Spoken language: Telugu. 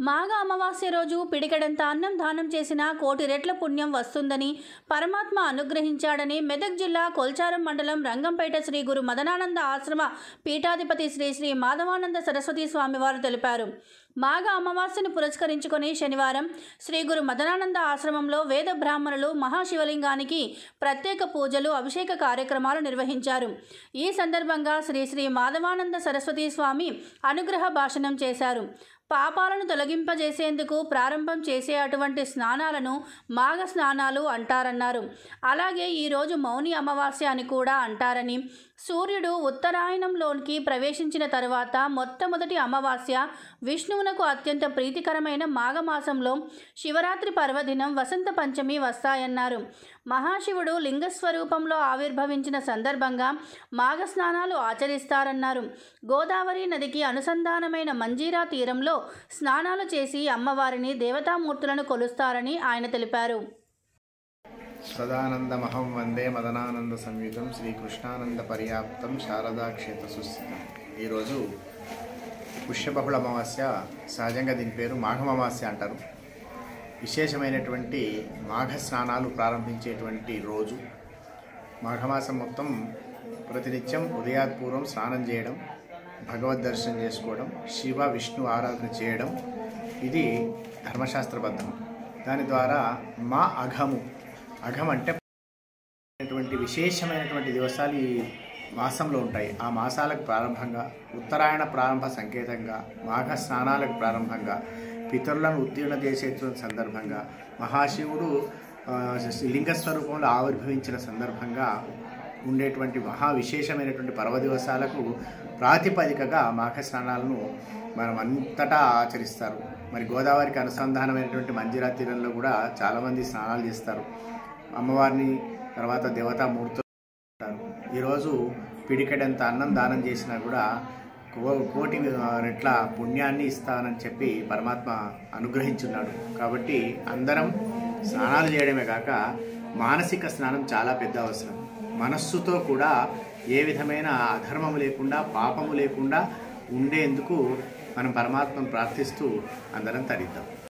మాఘ అమావాస్య రోజు పిడికెడంత అన్నం దానం చేసిన కోటి రెట్ల పుణ్యం వస్తుందని పరమాత్మ అనుగ్రహించాడని మెదక్ జిల్లా కొల్చారం మండలం రంగంపేట శ్రీ గురు మదనానంద ఆశ్రమ పీఠాధిపతి శ్రీ శ్రీ మాధవానంద సరస్వతి స్వామివారు తెలిపారు మాఘ అమావాస్యను పురస్కరించుకొని శనివారం శ్రీ గురు మదనానంద ఆశ్రమంలో వేద బ్రాహ్మణులు మహాశివలింగానికి ప్రత్యేక పూజలు అభిషేక కార్యక్రమాలు నిర్వహించారు ఈ సందర్భంగా శ్రీ శ్రీ మాధవానంద సరస్వతి స్వామి అనుగ్రహ భాషణం చేశారు పాపాలను తొలగింపజేసేందుకు ప్రారంభం చేసే అటువంటి స్నానాలను మాఘ స్నానాలు అంటారన్నారు అలాగే ఈరోజు మౌని అమావాస్య అని కూడా అంటారని సూర్యుడు ఉత్తరాయణంలోనికి ప్రవేశించిన తరువాత మొట్టమొదటి అమావాస్య విష్ణువునకు అత్యంత ప్రీతికరమైన మాఘమాసంలో శివరాత్రి పర్వదినం వసంత పంచమి వస్తాయన్నారు మహాశివుడు లింగస్వరూపంలో ఆవిర్భవించిన సందర్భంగా మాఘ స్నానాలు ఆచరిస్తారన్నారు గోదావరి నదికి అనుసంధానమైన మంజీరా తీరంలో స్నానాలు చేసి అమ్మవారిని దేవతామూర్తులను కొలుస్తారని ఆయన తెలిపారు సదానందమహం వందే మదనానంద సంయుతం శ్రీకృష్ణానంద పర్యాప్తం శారదా క్షేత్ర సుస్థితం ఈరోజు పుష్యబహుళ అమావాస్య సహజంగా దీని పేరు మాఘమావాస్య అంటారు విశేషమైనటువంటి మాఘ స్నానాలు ప్రారంభించేటువంటి రోజు మాఘమాసం మొత్తం ప్రతినిత్యం ఉదయాత్పూర్వం స్నానం చేయడం భగవద్ దర్శనం చేసుకోవడం శివ విష్ణు ఆరాధన చేయడం ఇది ధర్మశాస్త్రబద్ధం దాని ద్వారా మా అఘము అఘం అంటే అనేటువంటి విశేషమైనటువంటి దివసాలు ఈ మాసంలో ఉంటాయి ఆ మాసాలకు ప్రారంభంగా ఉత్తరాయణ ప్రారంభ సంకేతంగా మాఘ స్నానాలకు ప్రారంభంగా పితరులను ఉత్తీర్ణ చేసేటువంటి సందర్భంగా మహాశివుడు ఆ, లింగ స్వరూపంలో ఆవిర్భవించిన సందర్భంగా ఉండేటువంటి మహా విశేషమైనటువంటి పర్వదివసాలకు ప్రాతిపదికగా మాఘ స్నానాలను మనం అంతటా ఆచరిస్తారు మరి గోదావరికి అనుసంధానమైనటువంటి మంజిరా తీరంలో కూడా చాలామంది స్నానాలు చేస్తారు అమ్మవారిని తర్వాత దేవతామూర్తులు ఉంటారు ఈరోజు పిడికెడంత అన్నం దానం చేసినా కూడా కో కోటి రెట్ల పుణ్యాన్ని ఇస్తానని చెప్పి పరమాత్మ అనుగ్రహించున్నాడు కాబట్టి అందరం స్నానాలు చేయడమే కాక మానసిక స్నానం చాలా పెద్ద అవసరం మనస్సుతో కూడా ఏ విధమైన అధర్మము లేకుండా పాపము లేకుండా ఉండేందుకు మనం పరమాత్మను ప్రార్థిస్తూ అందరం తరిద్దాం